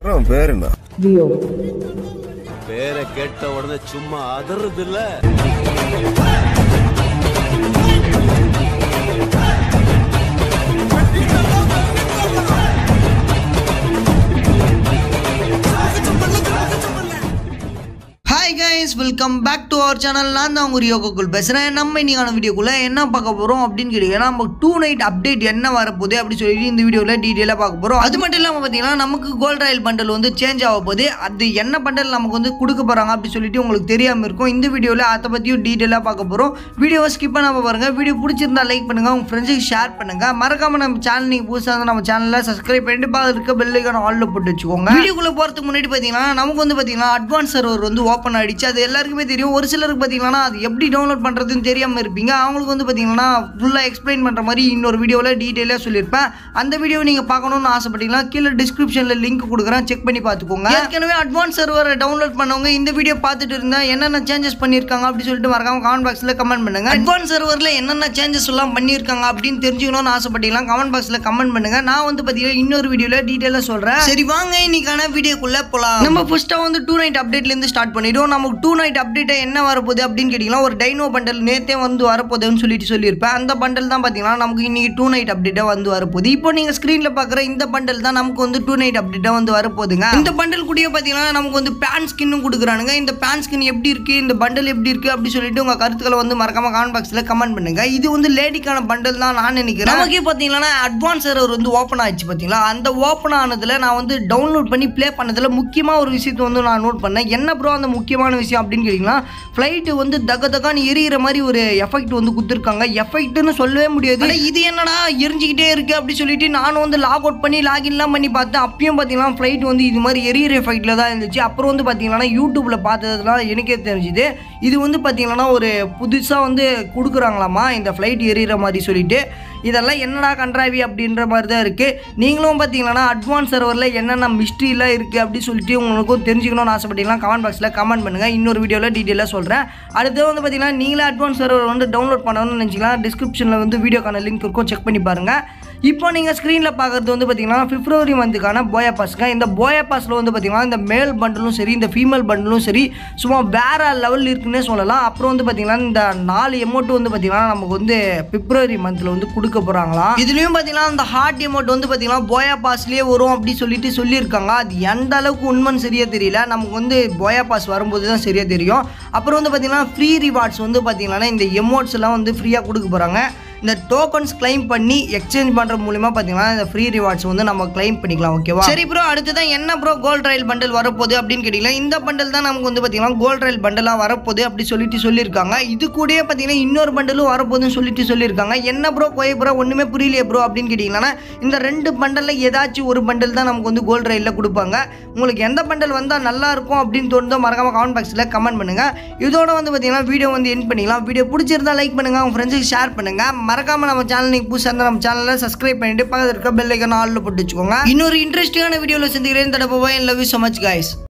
உன் பேர் என்ன ரியோ பேரை கேட்ட உடனே சும்மா அதறது இல்ல hi guys welcome back to our channel நான் தான் உங்கள் யோகக்குள் பேசுகிறேன் நம்ம இன்னைக்கான வீடியோக்குள்ளே என்ன பார்க்க போகிறோம் அப்படின்னு கேட்டிங்கன்னா நம்ம டூ நைட் அப்டேட் என்ன வரப்போகுது அப்படி சொல்லிட்டு இந்த வீடியோவில் டீட்டெயிலாக பார்க்க போகிறோம் அது மட்டும் இல்லாமல் பார்த்தீங்கன்னா நமக்கு கோல்ட் ராயல் பண்டல் வந்து சேஞ்ச் ஆக போகுது அது என்ன பண்டல் நமக்கு வந்து கொடுக்க போகிறாங்க அப்படி சொல்லிட்டு உங்களுக்கு தெரியாமல் இருக்கும் இந்த வீடியோவில் அதை பற்றியும் டீட்டெயிலாக பார்க்க போகிறோம் வீடியோவை ஸ்கிப் பண்ணாம பாருங்கள் வீடியோ பிடிச்சிருந்தா லைக் பண்ணுங்கள் உங்கள் ஃப்ரெண்ட்ஸுக்கு ஷேர் பண்ணுங்கள் மறக்காமல் நம்ம சேனல் நீங்கள் புதுசாக இருந்தால் நம்ம சேனலில் சப்ஸ்கிரைப் பண்ணிட்டு பக்கத்துல இருக்க பெல்லைக்கான ஆலில் போட்டு வச்சுக்கோங்க வீடியோக்குள்ளே போகிறதுக்கு முன்னாடி பார்த்தீங்கன்னா நமக்கு வந்து பார்த்தீங்கன்னா அட்வான்ஸ் சர்வர் வந்து ஓப்பன் ஆயிடுச்சு அது எல்லாருக்குமே தெரியும் ஒரு சிலருக்கு பார்த்தீங்கன்னா அது எப்படி டவுன்லோட் பண்ணுறதுன்னு தெரியாமல் இருப்பீங்க அவங்களுக்கு வந்து பார்த்தீங்கன்னா ஃபுல்லாக எக்ஸ்பிளைன் பண்ணுற மாதிரி இன்னொரு வீடியோவில் டீட்டெயிலாக சொல்லியிருப்பேன் அந்த வீடியோ நீங்கள் பார்க்கணும்னு ஆசைப்பட்டீங்கன்னா கீழே டிஸ்கிரிப்ஷனில் லிங்க் கொடுக்குறேன் செக் பண்ணி பார்த்துக்கோங்க ஏற்கனவே அட்வான்ஸ் சர்வரை டவுன்லோட் பண்ணவங்க இந்த வீடியோ பார்த்துட்டு இருந்தா என்னென்ன சேஞ்சஸ் பண்ணியிருக்காங்க அப்படி சொல்லிட்டு மறக்காம கமெண்ட் பாக்ஸில் கமெண்ட் பண்ணுங்க அட்வான்ஸ் சர்வரில் என்னென்ன சேஞ்சஸ் எல்லாம் பண்ணியிருக்காங்க அப்படின்னு தெரிஞ்சுக்கணும்னு ஆசைப்பட்டீங்கன்னா கமெண்ட் பாக்ஸில் கமெண்ட் பண்ணுங்க நான் வந்து பார்த்தீங்கன்னா இன்னொரு வீடியோவில் டீட்டெயிலாக சொல்கிறேன் சரி வாங்க இன்னைக்கான வீடியோக்குள்ளே போகலாம் நம்ம ஃபர்ஸ்ட்டாக வந்து டூ நைட் அப்டேட்லேருந்து ஸ்டார்ட் பண்ணிடுவோம் நமக்கு டூ நைட் அப்டேட்டை என்ன வரப்போகுது அப்படின்னு கேட்டிங்கன்னா ஒரு டைனோ பண்டல் நேற்றே வந்து வரப்போகுதுன்னு சொல்லிட்டு சொல்லியிருப்பேன் அந்த பண்டல் தான் பார்த்தீங்கன்னா நமக்கு இன்னைக்கு டூ நைட் அப்டேட்டாக வந்து வரப்போகுது இப்போ நீங்கள் ஸ்க்ரீனில் பார்க்குற இந்த பண்டல் தான் நமக்கு வந்து டூ நைட் அப்டேட்டாக வந்து வரப்போகுதுங்க இந்த பண்டல் கூடயே பார்த்தீங்கன்னா நமக்கு வந்து பேன் ஸ்கின்னும் கொடுக்குறானுங்க இந்த பேன் ஸ்கின் எப்படி இருக்குது இந்த பண்டல் எப்படி இருக்குது அப்படி சொல்லிட்டு உங்கள் கருத்துக்களை வந்து மறக்காம கமெண்ட் பாக்ஸில் கமெண்ட் பண்ணுங்க இது வந்து லேடிக்கான பண்டல் தான் நான் நினைக்கிறேன் நமக்கே பார்த்தீங்கன்னா அட்வான்ஸ் சர்வர் வந்து ஓப்பன் ஆயிடுச்சு பார்த்தீங்களா அந்த ஓப்பன் ஆனதில் நான் வந்து டவுன்லோட் பண்ணி ப்ளே பண்ணதில் முக்கியமாக ஒரு விஷயத்தை வந்து நான் நோட் பண்ணேன் என்ன ப்ரோ அந்த முக்கியமான விஷயம் அப்படின்னு கேட்டிங்கன்னா ஃப்ளைட்டு வந்து தக தகான்னு எரியிற மாதிரி ஒரு எஃபெக்ட் வந்து கொடுத்துருக்காங்க எஃபெக்ட்னு சொல்லவே முடியாது அட, இது என்னடா எரிஞ்சிக்கிட்டே இருக்கு அப்படி சொல்லிட்டு நானும் வந்து லாக் அவுட் பண்ணி லாகின்லாம் பண்ணி பார்த்தேன் அப்பயும் பார்த்தீங்கன்னா ஃப்ளைட் வந்து இது மாதிரி எரியிற எஃபெக்ட்டில் தான் இருந்துச்சு அப்புறம் வந்து பார்த்தீங்கன்னா யூடியூப்பில் பார்த்ததுலாம் எனக்கே தெரிஞ்சுது இது வந்து பார்த்தீங்கன்னா ஒரு புதுசாக வந்து கொடுக்குறாங்களாமா இந்த ஃப்ளைட் எரியிற மாதிரி சொல்லிட்டு இதெல்லாம் என்னடா கண்ட்ராவி அப்படின்ற மாதிரி தான் இருக்குது நீங்களும் பார்த்தீங்கன்னா அட்வான்ஸ் சர்வரில் என்னென்ன மிஸ்ட்ரிலாம் இருக்குது அப்படி சொல்லிட்டு உங்களுக்கும் தெரிஞ்சுக்கணும்னு ஆசைப்பட்டீங்கன்னா கமெண்ட் பாக்ஸில் கமெண்ட் பண்ணுங்கள் இன்னொரு வீடியோவில் டீட்டெயிலாக சொல்கிறேன் அடுத்து வந்து பார்த்தீங்கன்னா நீங்களே அட்வான்ஸ் சர்வர் வந்து டவுன்லோட் பண்ணணும்னு நினச்சிக்கலாம் டிஸ்கிரிப்ஷனில் வந்து வீடியோக்கான லிங்க் இருக்கும் செக் பண்ணி பாருங்கள் இப்போ நீங்கள் ஸ்க்ரீனில் பார்க்குறது வந்து பார்த்தீங்கன்னா பிப்ரவரி மந்த்துக்கான போயா பாஸ்ங்க இந்த போயா பாஸில் வந்து பார்த்தீங்கன்னா இந்த மேல் பண்டலும் சரி இந்த ஃபீமேல் பண்டலும் சரி சும்மா வேற லெவல் இருக்குன்னே சொல்லலாம் அப்புறம் வந்து பார்த்தீங்கன்னா இந்த நாலு எமௌண்ட் வந்து பார்த்தீங்கன்னா நமக்கு வந்து பிப்ரவரி மந்தில் வந்து கொடுக்க போகிறாங்களாம் இதுலேயும் பார்த்தீங்கன்னா இந்த ஹார்ட் எமௌண்ட் வந்து பார்த்தீங்கன்னா போயா பாஸ்லேயே வரும் அப்படி சொல்லிட்டு சொல்லியிருக்காங்க அது எந்த அளவுக்கு உண்மைன்னு சரியாக தெரியல நமக்கு வந்து போயா பாஸ் வரும்போது தான் சரியாக தெரியும் அப்புறம் வந்து பார்த்தீங்கன்னா ஃப்ரீ ரிவார்ட்ஸ் வந்து பார்த்தீங்கன்னா இந்த எமௌண்ட்ஸ் எல்லாம் வந்து ஃப்ரீயாக கொடுக்க போகிறாங்க இந்த டோக்கன்ஸ் claim பண்ணி எக்ஸ்சேஞ்ச் பண்ணுற மூலியமா பார்த்தீங்கன்னா இந்த ஃப்ரீ ரிவார்ட்ஸ் வந்து நம்ம claim பண்ணிக்கலாம் ஓகேவா சரி ப்ரோ அடுத்ததான் என்ன ப்ரோ கோல்ட் ரயில் பண்டல் வரப்போகுது அப்படின்னு கேட்டிங்கன்னா இந்த பண்டல் தான் நமக்கு வந்து பார்த்தீங்கன்னா கோல்ட் ரயில் பண்டலாக வரப்போகுது அப்படி சொல்லிட்டு சொல்லியிருக்காங்க இது கூடயே பார்த்தீங்கன்னா இன்னொரு பண்டலும் வரப்போகுதுன்னு சொல்லிட்டு சொல்லியிருக்காங்க என்ன ப்ரோ கோய ப்ரோ ஒன்றுமே புரியலையே ப்ரோ அப்படின்னு கேட்டிங்கன்னா இந்த ரெண்டு பண்டலில் ஏதாச்சும் ஒரு பண்டல் தான் நமக்கு வந்து கோல்ட் ரயிலில் கொடுப்பாங்க உங்களுக்கு எந்த பண்டல் வந்தால் நல்லா இருக்கும் அப்படின்னு தோணுதோ மறக்காம கமெண்ட் பாக்ஸில் கமெண்ட் பண்ணுங்கள் இதோட வந்து பார்த்தீங்கன்னா வீடியோ வந்து என் பண்ணிக்கலாம் வீடியோ பிடிச்சிருந்தா லைக் பண்ணுங்கள் உங்கள் ஃப்ரெண்ட்ஸுக்கு ஷேர் பண்ணுங்கள் மறக்காம நம்ம சேனல் நீங்கள் புதுசாக இருந்தால் நம்ம சேனலில் சப்ஸ்கிரைப் பண்ணிட்டு பக்கத்தில் இருக்க பெல் ஐக்கன் ஆலில் போட்டு வச்சுக்கோங்க இன்னொரு இன்ட்ரெஸ்டிங்கான வீடியோவில் சந்திக்கிறேன் தடவை love you so much guys